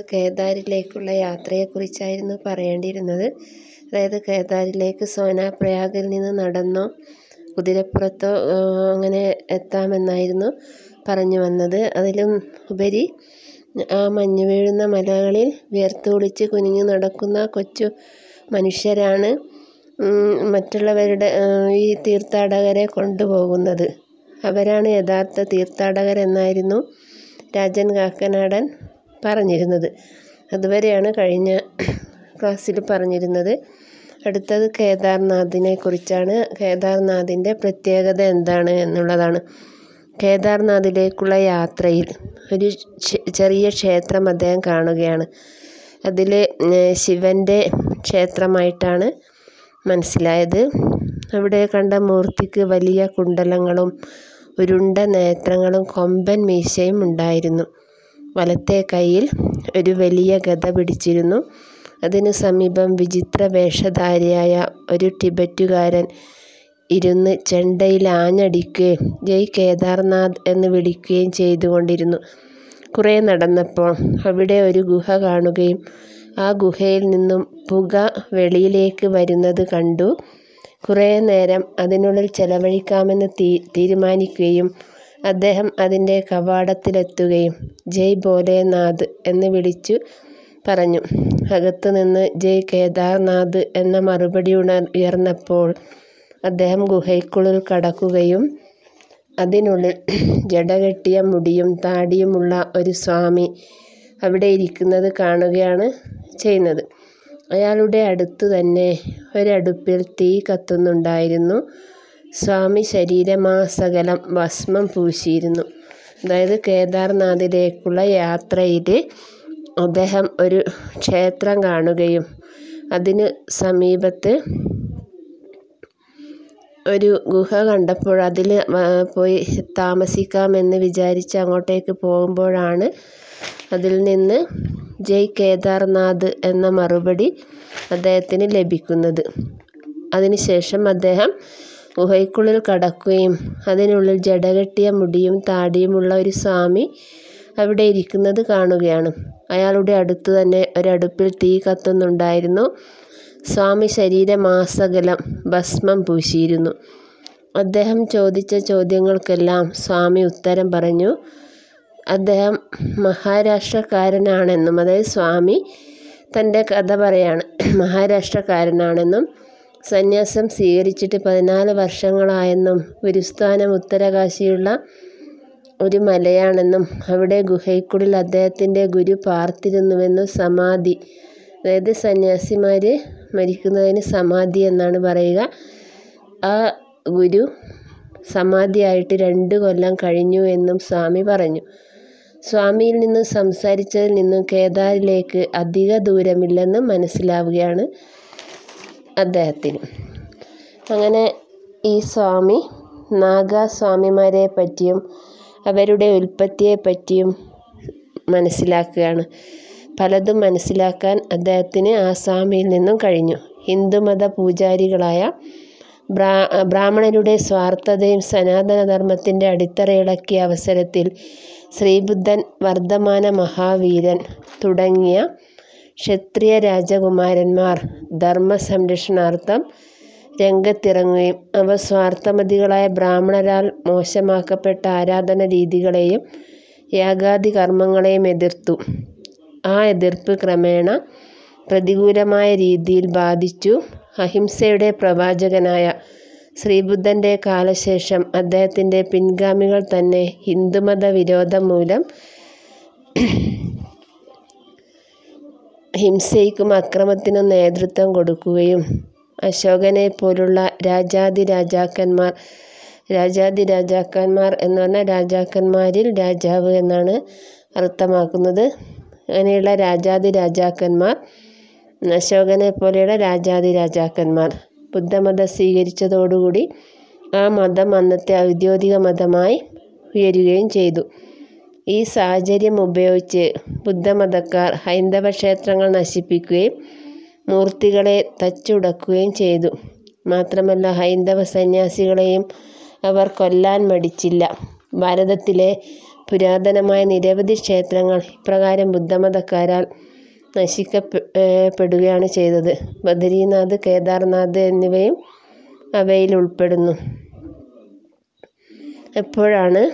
കേദാരിലേക്കുള്ള യാത്രയെക്കുറിച്ചായിരുന്നു പറയേണ്ടിയിരുന്നത് അതായത് കേദാരിലേക്ക് സോനാപ്രയാഗിൽ നിന്ന് നടന്നോ കുതിരപ്പുറത്തോ അങ്ങനെ എത്താമെന്നായിരുന്നു പറഞ്ഞു വന്നത് അതിലും ഉപരി ആ മഞ്ഞ് വീഴുന്ന മലകളിൽ വിയർത്ത് കുളിച്ച് കുനിഞ്ഞു നടക്കുന്ന കൊച്ചു മനുഷ്യരാണ് മറ്റുള്ളവരുടെ ഈ തീർത്ഥാടകരെ കൊണ്ടുപോകുന്നത് അവരാണ് യഥാർത്ഥ തീർത്ഥാടകരെന്നായിരുന്നു രാജൻ കാക്കനാടൻ പറഞ്ഞിരുന്നത് അതുവരെയാണ് കഴിഞ്ഞ ക്ലാസ്സിൽ പറഞ്ഞിരുന്നത് അടുത്തത് കേദാർനാഥിനെ കുറിച്ചാണ് കേദാർനാഥിൻ്റെ പ്രത്യേകത എന്താണ് എന്നുള്ളതാണ് കേദാർനാഥിലേക്കുള്ള യാത്രയിൽ ഒരു ചെറിയ ക്ഷേത്രം അദ്ദേഹം കാണുകയാണ് അതിൽ ശിവൻ്റെ ക്ഷേത്രമായിട്ടാണ് മനസ്സിലായത് അവിടെ കണ്ട മൂർത്തിക്ക് വലിയ കുണ്ടലങ്ങളും ഉരുണ്ട നേത്രങ്ങളും കൊമ്പൻ മീശയും ഉണ്ടായിരുന്നു വലത്തെ കൈയിൽ ഒരു വലിയ ഗദ പിടിച്ചിരുന്നു അതിനു സമീപം വിചിത്ര വേഷധാരിയായ ഒരു ടിബറ്റുകാരൻ ഇരുന്ന് ചെണ്ടയിൽ ആഞ്ഞടിക്കുകയും ജയ് കേദാർനാഥ് എന്ന് വിളിക്കുകയും ചെയ്തുകൊണ്ടിരുന്നു കുറേ നടന്നപ്പോൾ അവിടെ ഒരു ഗുഹ കാണുകയും ആ ഗുഹയിൽ നിന്നും പുക വെളിയിലേക്ക് വരുന്നത് കണ്ടു കുറേ നേരം അതിനുള്ളിൽ ചെലവഴിക്കാമെന്ന് തീ തീരുമാനിക്കുകയും അദ്ദേഹം അതിൻ്റെ കവാടത്തിലെത്തുകയും ജയ് ഭോലേനാഥ് എന്ന് വിളിച്ചു പറഞ്ഞു അകത്തു നിന്ന് ജയ് കേദാർനാഥ് എന്ന മറുപടി ഉയർന്നപ്പോൾ അദ്ദേഹം ഗുഹയ്ക്കുള്ളിൽ കടക്കുകയും അതിനുള്ളിൽ ജടകെട്ടിയ മുടിയും താടിയുമുള്ള ഒരു സ്വാമി അവിടെ ഇരിക്കുന്നത് കാണുകയാണ് ചെയ്യുന്നത് അയാളുടെ അടുത്തു തന്നെ ഒരടുപ്പിൽ തീ കത്തുന്നുണ്ടായിരുന്നു സ്വാമി ശരീരമാസകലം ഭസ്മം പൂശിയിരുന്നു അതായത് കേദാർനാഥിലേക്കുള്ള യാത്രയിൽ അദ്ദേഹം ഒരു ക്ഷേത്രം കാണുകയും അതിന് സമീപത്ത് ഒരു ഗുഹ കണ്ടപ്പോൾ അതിൽ പോയി താമസിക്കാമെന്ന് വിചാരിച്ച് അങ്ങോട്ടേക്ക് പോകുമ്പോഴാണ് അതിൽ നിന്ന് ജയ് കേദാർനാഥ് എന്ന മറുപടി അദ്ദേഹത്തിന് ലഭിക്കുന്നത് അതിനുശേഷം അദ്ദേഹം ഗുഹയ്ക്കുള്ളിൽ കടക്കുകയും അതിനുള്ളിൽ ജടകെട്ടിയ മുടിയും താടിയുമുള്ള ഒരു സ്വാമി അവിടെ ഇരിക്കുന്നത് കാണുകയാണ് അയാളുടെ അടുത്ത് തന്നെ ഒരടുപ്പിൽ തീ കത്തുന്നുണ്ടായിരുന്നു സ്വാമി ശരീരമാസകലം ഭസ്മം പൂശിയിരുന്നു അദ്ദേഹം ചോദിച്ച ചോദ്യങ്ങൾക്കെല്ലാം സ്വാമി ഉത്തരം പറഞ്ഞു അദ്ദേഹം മഹാരാഷ്ട്രക്കാരനാണെന്നും അതായത് സ്വാമി തൻ്റെ കഥ പറയാണ് മഹാരാഷ്ട്രക്കാരനാണെന്നും സന്യാസം സ്വീകരിച്ചിട്ട് പതിനാല് വർഷങ്ങളായെന്നും ഗുരുസ്ഥാനം ഉത്തരകാശിയുള്ള ഒരു മലയാണെന്നും അവിടെ ഗുഹയ്ക്കുള്ളിൽ അദ്ദേഹത്തിൻ്റെ ഗുരു പാർത്തിരുന്നുവെന്നും സമാധി അതായത് സന്യാസിമാർ മരിക്കുന്നതിന് സമാധി എന്നാണ് പറയുക ആ ഗുരു സമാധിയായിട്ട് രണ്ട് കൊല്ലം കഴിഞ്ഞു എന്നും സ്വാമി പറഞ്ഞു സ്വാമിയിൽ നിന്നും സംസാരിച്ചതിൽ നിന്നും കേദാരിലേക്ക് അധിക ദൂരമില്ലെന്ന് മനസ്സിലാവുകയാണ് അദ്ദേഹത്തിന് അങ്ങനെ ഈ സ്വാമി നാഗാസ്വാമിമാരെ പറ്റിയും അവരുടെ ഉൽപ്പത്തിയെ പറ്റിയും മനസ്സിലാക്കുകയാണ് പലതും മനസ്സിലാക്കാൻ അദ്ദേഹത്തിന് ആസാമിൽ നിന്നും കഴിഞ്ഞു ഹിന്ദുമത പൂജാരികളായ ബ്രാഹ്മണരുടെ സ്വാർത്ഥതയും സനാതനധർമ്മത്തിൻ്റെ അടിത്തറയിളക്കിയ അവസരത്തിൽ ശ്രീബുദ്ധൻ വർദ്ധമാന മഹാവീരൻ തുടങ്ങിയ ക്ഷത്രിയ രാജകുമാരന്മാർ ധർമ്മ സംരക്ഷണാർത്ഥം രംഗത്തിറങ്ങുകയും അവ സ്വാർത്ഥമതികളായ ബ്രാഹ്മണരാൽ മോശമാക്കപ്പെട്ട ആരാധന രീതികളെയും യാഗാദി കർമ്മങ്ങളെയും എതിർത്തു ആ എതിർപ്പ് ക്രമേണ പ്രതികൂലമായ രീതിയിൽ ബാധിച്ചു അഹിംസയുടെ പ്രവാചകനായ ശ്രീബുദ്ധൻ്റെ കാലശേഷം അദ്ദേഹത്തിൻ്റെ പിൻഗാമികൾ തന്നെ ഹിന്ദുമത വിരോധം മൂലം ഹിംസയ്ക്കും അക്രമത്തിനും നേതൃത്വം കൊടുക്കുകയും അശോകനെ പോലുള്ള രാജാധിരാജാക്കന്മാർ രാജാധിരാജാക്കന്മാർ എന്ന് പറഞ്ഞാൽ രാജാക്കന്മാരിൽ രാജാവ് എന്നാണ് അർത്ഥമാക്കുന്നത് അങ്ങനെയുള്ള രാജാധിരാജാക്കന്മാർ അശോകനെ പോലെയുള്ള രാജാധിരാജാക്കന്മാർ ബുദ്ധമതം സ്വീകരിച്ചതോടുകൂടി ആ മതം അന്നത്തെ ഔദ്യോഗിക മതമായി ഉയരുകയും ചെയ്തു ഈ സാഹചര്യം ഉപയോഗിച്ച് ബുദ്ധമതക്കാർ ഹൈന്ദവ ക്ഷേത്രങ്ങൾ നശിപ്പിക്കുകയും മൂർത്തികളെ തച്ചുടക്കുകയും ചെയ്തു മാത്രമല്ല ഹൈന്ദവ സന്യാസികളെയും അവർ കൊല്ലാൻ മടിച്ചില്ല ഭാരതത്തിലെ പുരാതനമായ നിരവധി ക്ഷേത്രങ്ങൾ ഇപ്രകാരം ബുദ്ധമതക്കാരാൽ നശിക്കപ്പെടുകയാണ് ചെയ്തത്. ബദരിനാഥ്, കേദാർനാഥ് എന്നിവയും അവയിൽ ഉൾപ്പെടുന്നു. അപ്പോഴാണ്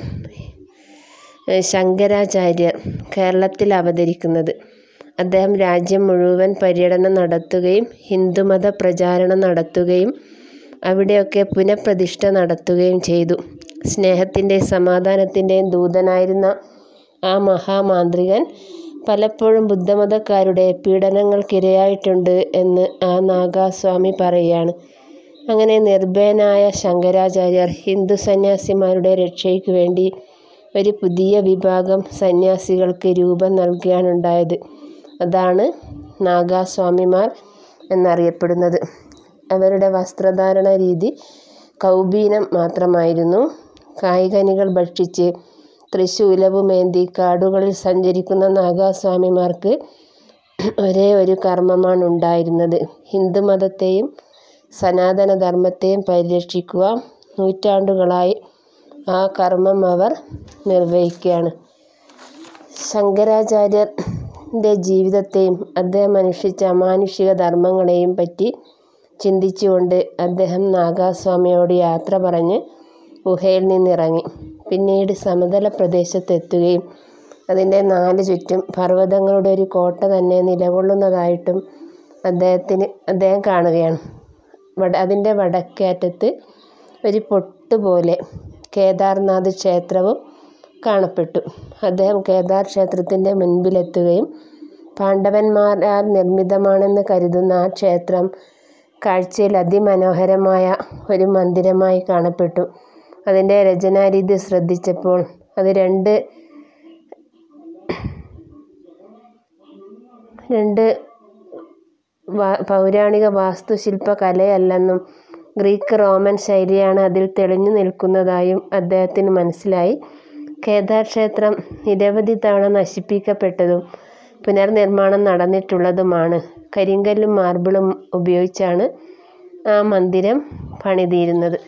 ശങ്കരാചാര്യർ കേരളത്തിൽ അവതരിക്കുന്നത്. അദ്ദേഹം രാജ്യം മുഴുവൻ പര്യടനം നടത്തുകയും ഹിന്ദുമത പ്രചാരണം നടത്തുകയും അവിടെയൊക്കെ പുനഃപ്രതിഷ്ഠ നടത്തുകയും ചെയ്തു. സ്നേഹത്തിന്റെയും സമാധാനത്തിന്റെയും ദൂതനായിരുന്ന ആ മഹാമാന്ത്രികൻ പലപ്പോഴും ബുദ്ധമതക്കാരുടെ പീഡനങ്ങൾക്കിരയായിട്ടുണ്ട് എന്ന് ആ നാഗാസ്വാമി പറയുകയാണ്. അങ്ങനെ നിർഭയനായ ശങ്കരാചാര്യർ ഹിന്ദു സന്യാസിമാരുടെ രക്ഷയ്ക്കു വേണ്ടി ഒരു പുതിയ വിഭാഗം സന്യാസികൾക്ക് രൂപം നൽകുകയാണുണ്ടായത്. അതാണ് നാഗാസ്വാമിമാർ എന്നറിയപ്പെടുന്നത്. അവരുടെ വസ്ത്രധാരണരീതി കൗപീനം മാത്രമായിരുന്നു. കായ്കനികൾ ഭക്ഷിച്ച് ത്രിശൂലവുമേന്തി കാടുകളിൽ സഞ്ചരിക്കുന്ന നാഗാസ്വാമിമാർക്ക് ഒരേ ഒരു കർമ്മമാണുണ്ടായിരുന്നത്. ഹിന്ദുമതത്തെയും സനാതനധർമ്മത്തെയും പരിരക്ഷിക്കുക. നൂറ്റാണ്ടുകളായി ആ കർമ്മം അവർ നിർവഹിക്കുകയാണ്. ശങ്കരാചാര്യന്റെ ജീവിതത്തെയും അദ്ദേഹം അനുഷ്ഠിച്ച അമാനുഷിക ധർമ്മങ്ങളെയും പറ്റി ചിന്തിച്ചുകൊണ്ട് അദ്ദേഹം നാഗാസ്വാമിയോട് യാത്ര പറഞ്ഞ് ഗുഹയിൽ നിന്നിറങ്ങി. പിന്നീട് സമതലപ്രദേശത്ത് എത്തുകയും അതിന്റെ നാലു ചുറ്റും പർവതങ്ങളുടെ ഒരു കോട്ട തന്നെ നിലകൊള്ളുന്നതായിട്ടും അദ്ദേഹം കാണുകയാണ്. അതിന്റെ വടക്കേ അറ്റത്ത് ഒരു പൊട്ടുപോലെ കേദാർനാഥ് ക്ഷേത്രവും കാണപ്പെട്ടു. അദ്ദേഹം കേദാർ ക്ഷേത്രത്തിന്റെ മുൻപിലെത്തുകയും പാണ്ഡവന്മാരാൽ നിർമ്മിതമാണെന്ന് കരുതുന്ന ആ ക്ഷേത്രം കാഴ്ചയിൽ അതിമനോഹരമായ ഒരു മന്ദിരമായി കാണപ്പെട്ടു. അതിന്റെ രചനാരീതി ശ്രദ്ധിച്ചപ്പോൾ അത് രണ്ട് പൗരാണിക വാസ്തുശില്പകലയല്ലെന്നും ഗ്രീക്ക് റോമൻ ശൈലിയാണ് അതിൽ തെളിഞ്ഞു നിൽക്കുന്നതായും അദ്ദേഹത്തിന് മനസ്സിലായി. കേദാർ ക്ഷേത്രം നിരവധി തവണ നശിപ്പിക്കപ്പെട്ടതും പുനർനിർമ്മാണം നടന്നിട്ടുള്ളതുമാണ്. കരിങ്കല്ലും മാർബിളും ഉപയോഗിച്ചാണ് ആ മന്ദിരം പണിതിരുന്നത്.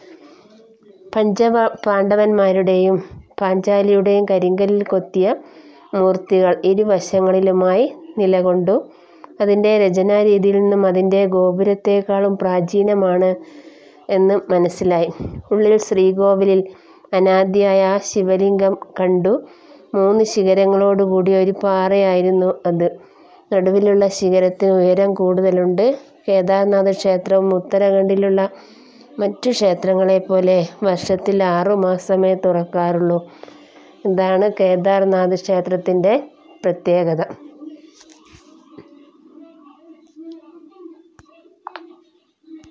പഞ്ചപാണ്ഡവന്മാരുടെയും പാഞ്ചാലിയുടെയും കരിങ്കല്ലിൽ കൊത്തിയ മൂർത്തികൾ ഇരുവശങ്ങളിലുമായി നിലകൊണ്ടു. അതിന്റെ രചനാരീതിയിൽ നിന്നും അതിന്റെ ഗോപുരത്തേക്കാളും പ്രാചീനമാണ് എന്ന് മനസ്സിലായി. ഉള്ളിൽ ശ്രീകോവിലിൽ അനാദിയായ ആ ശിവലിംഗം കണ്ടു. മൂന്ന് ശിഖരങ്ങളോടുകൂടിയ ഒരു പാറയായിരുന്നു അത്. നടുവിലുള്ള ശിഖരത്തിന് ഉയരം കൂടുതലുണ്ട്. കേദാർനാഥ് ക്ഷേത്രവും ഉത്തരാഖണ്ഡിലുള്ള മറ്റു ക്ഷേത്രങ്ങളെപ്പോലെ വർഷത്തിൽ ആറുമാസമേ തുറക്കാറുള്ളൂ. ഇതാണ് കേദാർനാഥ് ക്ഷേത്രത്തിന്റെ പ്രത്യേകത.